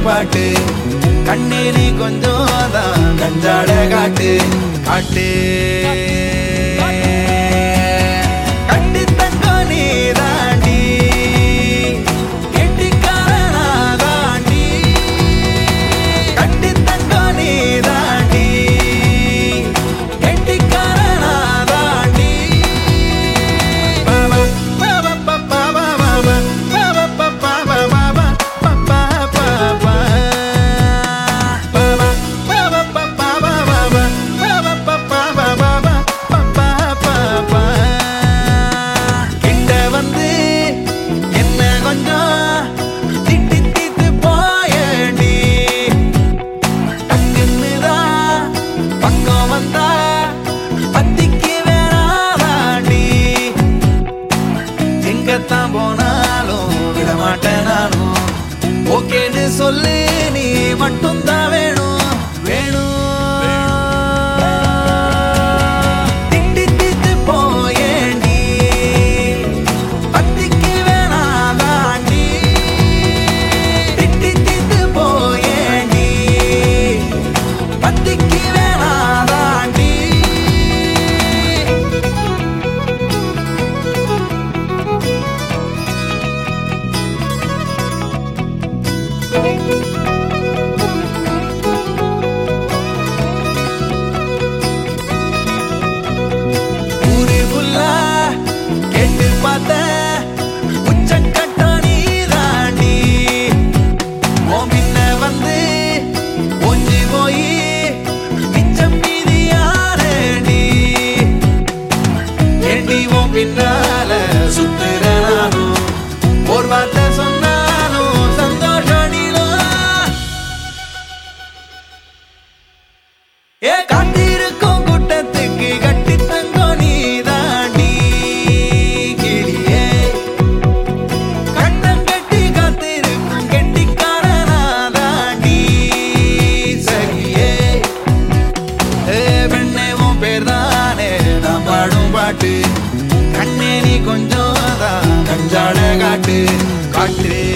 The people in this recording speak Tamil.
பாட்டு கண்ணே நீ கொஞ்சம் தான் கஞ்சாட காட்டு காட்டு கட்டி தங்கம் நீ தாண்டி கெட்டிக்காரனா தாண்டி கட்டி தங்கம் நீ தாண்டி கெட்டிக்காரனா தாண்டி கிட்ட வந்து என்ன கொஞ்சம் திட்டி தீத்து போயேண்டி டக்குன்னுதான் பக்கம் வந்தா பத்திக்கு வேணாதாண்டி எங்கத்தான் போனாலும் விட மாட்டேன் நானும் ஓகேன்னு சொல்லு நீ மட்டும்தான் வேணும் வேணும் திட்டி தீத்து போயேண்டி பத்திக்கு வேணாதாண்டி திட்டி தீத்து போயேண்டி பத்திக்கு வேணாதாண்டி ஊரு ஃபுல்லா கேட்டு பார்த்தேன் உச்சக்கட்டம் நீ தாண்டி உன் பின்ன வந்து ஒஞ்சி போய் மிச்சம் மீதி யாரேண்டி ஏண்டி உன் பின்னால சுத்துற நானும் ஒரு வார்த்தை சொன்னாலும் சந்தோஷம் நீளும் ஏ காத்திருக்கும் கூட்டத்துக்கு கட்டி தங்கோ நீ தாண்டி கிளியே கட்டம் கட்டி காத்திருக்கும் கெட்டிக்காரனா தாண்டி சரியே ஏ பெண்ணே உன் பேர் தானே நான் பாடும் பாட்டு கண்ணே நீ கொஞ்சம் தான் கஞ்சாட காட்டு காட்டு